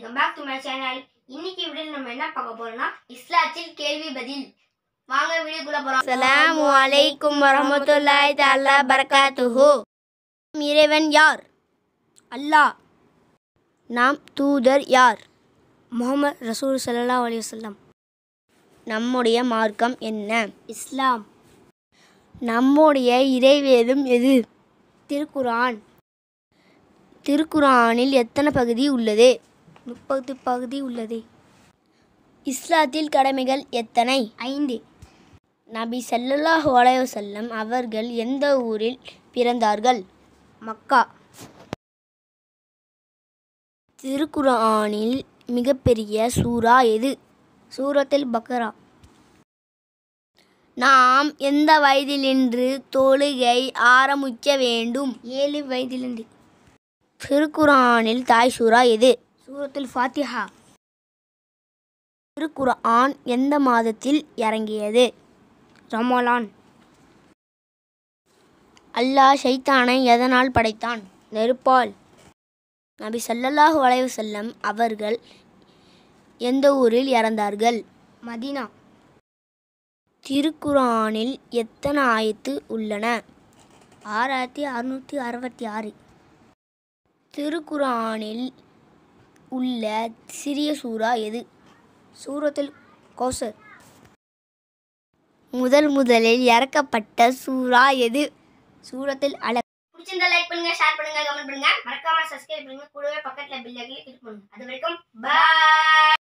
welcome back to my channel இன்னைக்கு வீடியோல நம்ம என்ன பார்க்க போறோம்னா இஸ்லாத்தில் கேள்வி பதில் வாங்க வீடியோக்குள்ள போறோம் அஸ்ஸலாமு அலைக்கும் வரஹ்மத்துல்லாஹி தஆலா பரகாத்துஹு இறைவன் யார் அல்லாஹ் நாம் தூதர் யார் முகமது ரசூல் ஸல்லல்லாஹு அலைஹி வஸல்லம் நம்முடைய மார்க்கம் என்ன இஸ்லாம் நம்முடைய இறைவேதம் எது திருக்குரான் திருக்குரானில் எத்தனை பகுதி உள்ளது முப்பது பகுதி உள்ளது இஸ்லாத்தில் கடமைகள் எத்தனை ஐந்து நபி ஸல்லல்லாஹு அலைஹி வஸல்லம் அவர்கள் எந்த ஊரில் பிறந்தார்கள் மக்கா திருக்குர்ஆனில் மிகப்பெரிய சூரா எது சூரத்தில் பக்ரா நாம் எந்த வயதிலிருந்து தொழுகை ஆரம்பிக்க வேண்டும் ஏழு வயதிலிருந்து திருக்குர்ஆனில் தாய் சூரா எது சூரத்துல் ஃபாத்திஹா திருக்குர்ஆன் எந்த மாதத்தில் இறங்கியது ரமலான் அல்லாஹ் ஷைத்தானை எதனால் படைத்தான் நெருப்பால் நபி ஸல்லல்லாஹு அலைஹி வஸல்லம் அவர்கள் எந்த ஊரில் இறந்தார்கள் மதீனா திருக்குரானில் எத்தனை ஆயத்து உள்ளன ஆறாயிரத்தி அறுநூற்றி அறுபத்தி ஆறு திருக்குரானில் உள்ள சிறிய சூரா எது சூரத்தில் கோசர் முதல் முதலில் இறக்கப்பட்ட சூரா எது சூரத்தில் அல பிடிச்சிருந்தா லைக் பண்ணுங்க ஷேர் பண்ணுங்க கமெண்ட் பண்ணுங்க மறக்காம சப்ஸ்கிரைப் பண்ணுங்க கூடவே பக்கத்துல பில் கிளிக் பண்ணுங்க அது வரைக்கும் பாய்